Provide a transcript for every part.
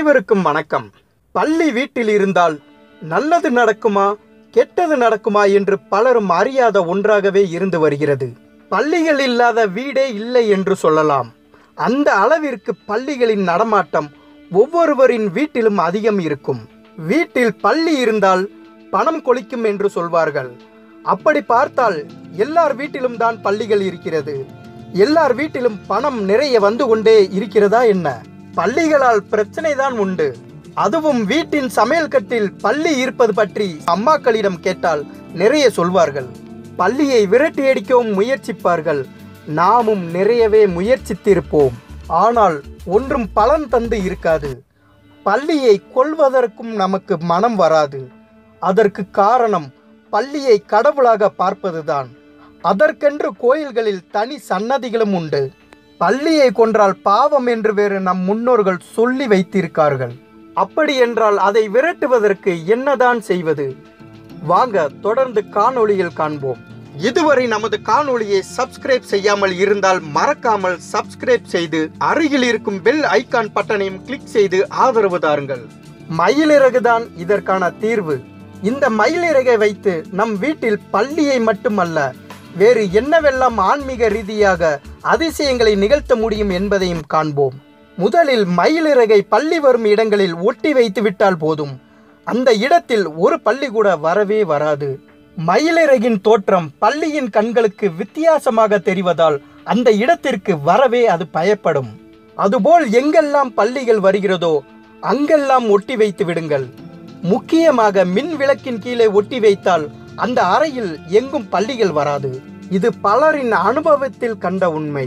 அனைவருக்கும் வணக்கம் பள்ளி வீட்டில் இருந்தால் நல்லது நடக்குமா கெட்டது நடக்குமா என்று பலரும் அறியாத ஒன்றாகவே இருந்து வருகிறது பள்ளிகள் இல்லாத வீடே இல்லை என்று சொல்லலாம் அந்த அளவிற்கு பள்ளிகளின் நடமாட்டம் ஒவ்வொருவரின் வீட்டிலும் அதிகம் இருக்கும் வீட்டில் பள்ளி இருந்தால் பணம் கொளிக்கும் என்று சொல்வார்கள் அப்படி பார்த்தால் எல்லார் வீட்டிலும் தான் பள்ளிகள் இருக்கிறது எல்லார் வீட்டிலும் பணம் நிறைய வந்து கொண்டே இருக்கிறதா என்ன பள்ளிகளால் பிரச்சனை தான் உண்டு அதுவும் வீட்டின் சமையல் கட்டில் பள்ளி இருப்பது பற்றி அம்மாக்களிடம் கேட்டால் நிறைய சொல்வார்கள் பள்ளியை விரட்டி அடிக்கவும் முயற்சிப்பார்கள் நாமும் நிறையவே முயற்சித்திருப்போம் ஆனால் ஒன்றும் பலன் தந்து இருக்காது பள்ளியை கொள்வதற்கும் நமக்கு மனம் வராது அதற்கு காரணம் பள்ளியை கடவுளாக பார்ப்பதுதான் அதற்கென்று கோயில்களில் தனி சன்னதிகளும் உண்டு பள்ளியை கொன்றால் பாவம் என்று வேறு நம் முன்னோர்கள் சொல்லி வைத்திருக்கார்கள் அப்படி என்றால் அதை விரட்டுவதற்கு என்னதான் செய்வது வாங்க தொடர்ந்து காணொளியில் காண்போம் இதுவரை நமது காணொளியை சப்ஸ்கிரைப் செய்யாமல் இருந்தால் மறக்காமல் சப்ஸ்கிரைப் செய்து அருகில் இருக்கும் பெல் ஐகான் பட்டனையும் கிளிக் செய்து ஆதரவு தாருங்கள் மயிலிறகுதான் இதற்கான தீர்வு இந்த மயிலிறகை வைத்து நம் வீட்டில் பள்ளியை மட்டுமல்ல வேறு என்னவெல்லாம் ஆன்மீக ரீதியாக அதிசயங்களை நிகழ்த்த முடியும் என்பதையும் காண்போம் முதலில் மயிலிறகை பள்ளி வரும் இடங்களில் ஒட்டி வைத்து விட்டால் போதும் அந்த இடத்தில் ஒரு பள்ளி கூட வரவே வராது மயிலிறகின் தோற்றம் பள்ளியின் கண்களுக்கு வித்தியாசமாக தெரிவதால் அந்த இடத்திற்கு வரவே அது பயப்படும் அதுபோல் எங்கெல்லாம் பள்ளிகள் வருகிறதோ அங்கெல்லாம் ஒட்டி வைத்து விடுங்கள் முக்கியமாக மின் விளக்கின் கீழே ஒட்டி வைத்தால் அந்த அறையில் எங்கும் பள்ளிகள் வராது இது பலரின் அனுபவத்தில் கண்ட உண்மை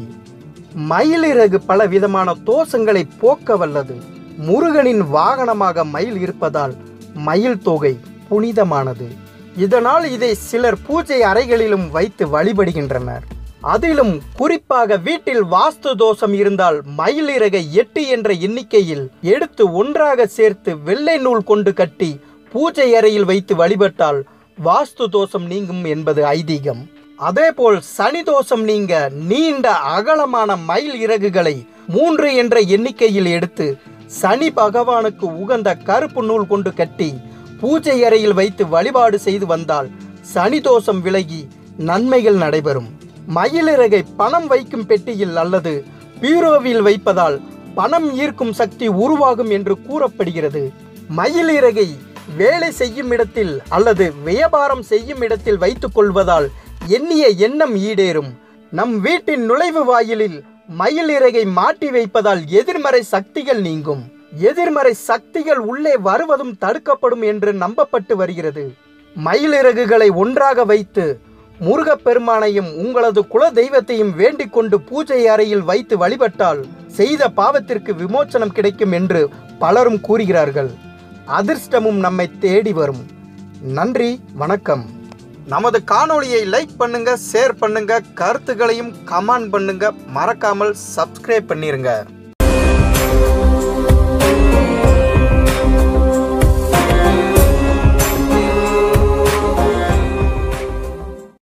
மயிலிறகு பல விதமான தோஷங்களை போக்க வல்லது முருகனின் வாகனமாக மயில் இருப்பதால் மயில் தொகை புனிதமானது இதனால் இதை சிலர் பூஜை அறைகளிலும் வைத்து வழிபடுகின்றனர் அதிலும் குறிப்பாக வீட்டில் வாஸ்து தோஷம் இருந்தால் மயிலிறகை எட்டு என்ற எண்ணிக்கையில் எடுத்து ஒன்றாக சேர்த்து வெள்ளை நூல் கொண்டு கட்டி பூஜை அறையில் வைத்து வழிபட்டால் வாஸ்து தோஷம் நீங்கும் என்பது ஐதீகம் அதேபோல் சனி தோஷம் நீங்க நீண்ட அகலமான மயில் இறகுகளை மூன்று என்ற எண்ணிக்கையில் எடுத்து சனி பகவானுக்கு உகந்த கருப்பு நூல் கொண்டு கட்டி பூஜை அறையில் வைத்து வழிபாடு செய்து வந்தால் சனி தோஷம் விலகி நன்மைகள் நடைபெறும் மயிலிறகை பணம் வைக்கும் பெட்டியில் அல்லது பீரோவில் வைப்பதால் பணம் ஈர்க்கும் சக்தி உருவாகும் என்று கூறப்படுகிறது மயிலிறகை வேலை செய்யும் இடத்தில் அல்லது வியாபாரம் செய்யும் இடத்தில் வைத்துக் கொள்வதால் எண்ணிய எண்ணம் ஈடேறும் நம் வீட்டின் நுழைவு வாயிலில் மயிலிறகை மாட்டி வைப்பதால் எதிர்மறை சக்திகள் நீங்கும் எதிர்மறை சக்திகள் உள்ளே வருவதும் தடுக்கப்படும் என்று நம்பப்பட்டு வருகிறது மயிலிறகுகளை ஒன்றாக வைத்து முருகப்பெருமானையும் உங்களது குல தெய்வத்தையும் வேண்டிக் கொண்டு பூஜை அறையில் வைத்து வழிபட்டால் செய்த பாவத்திற்கு விமோச்சனம் கிடைக்கும் என்று பலரும் கூறுகிறார்கள் அதிர்ஷ்டமும் நம்மை தேடி வரும் நன்றி வணக்கம் நமது காணொளியை லைக் பண்ணுங்க ஷேர் பண்ணுங்க கருத்துக்களையும் கமெண்ட் பண்ணுங்க மறக்காமல் சப்ஸ்கிரைப் பண்ணிருங்க